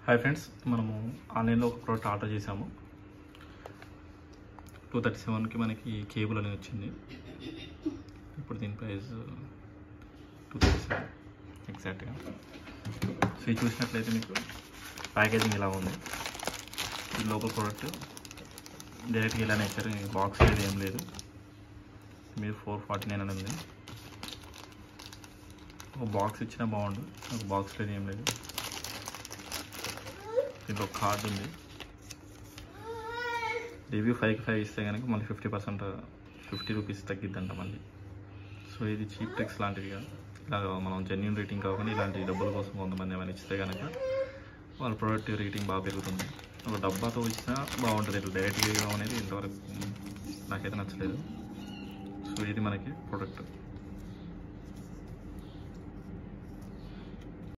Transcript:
hi friends మనము ఆన్లైన్లో ఒక ప్రోడక్ట్ ఆర్డర్ చేసాము టూ థర్టీ సెవెన్కి మనకి కేబుల్ అనేది వచ్చింది ఇప్పుడు దీని ప్రైస్ టూ థర్టీ సెవెన్ ఎగ్జాక్ట్గా సో ఇది చూసినట్లయితే మీకు ప్యాకేజింగ్ ఇలా ఉంది ఈ లోకల్ ప్రోడక్ట్ డైరెక్ట్గా ఇలానే ఇచ్చారు బాక్స్ లేదు ఏం లేదు మీరు ఫోర్ ఫార్టీ నైన్ అని ఉంది ఒక బాక్స్ ఇచ్చినా బాగుండు ఒక బాక్స్ లేదు ఏం లేదు దీంట్లో ఒక కార్డు ఉంది రివ్యూ ఫైవ్కి ఫైవ్ ఇస్తే కనుక మళ్ళీ ఫిఫ్టీ పర్సెంట్ ఫిఫ్టీ రూపీస్ తగ్గిద్దంట మళ్ళీ సో ఇది చీప్ ట్రిక్స్ లాంటివిగా ఇలా మనం జెన్యున్ రేటింగ్ కాకుండా ఇలాంటి డబ్బుల కోసం కొంతమంది ఏమైనా ఇస్తే కనుక వాళ్ళ ప్రోడక్ట్ రేటింగ్ బాగా పెరుగుతుంది ఒక డబ్బాతో ఇచ్చినా బాగుంటుంది ఇట్లా డైరెక్ట్గా ఇవ్వడం అనేది ఇంతవరకు నాకైతే నచ్చలేదు సో ఇది మనకి ప్రోడక్ట్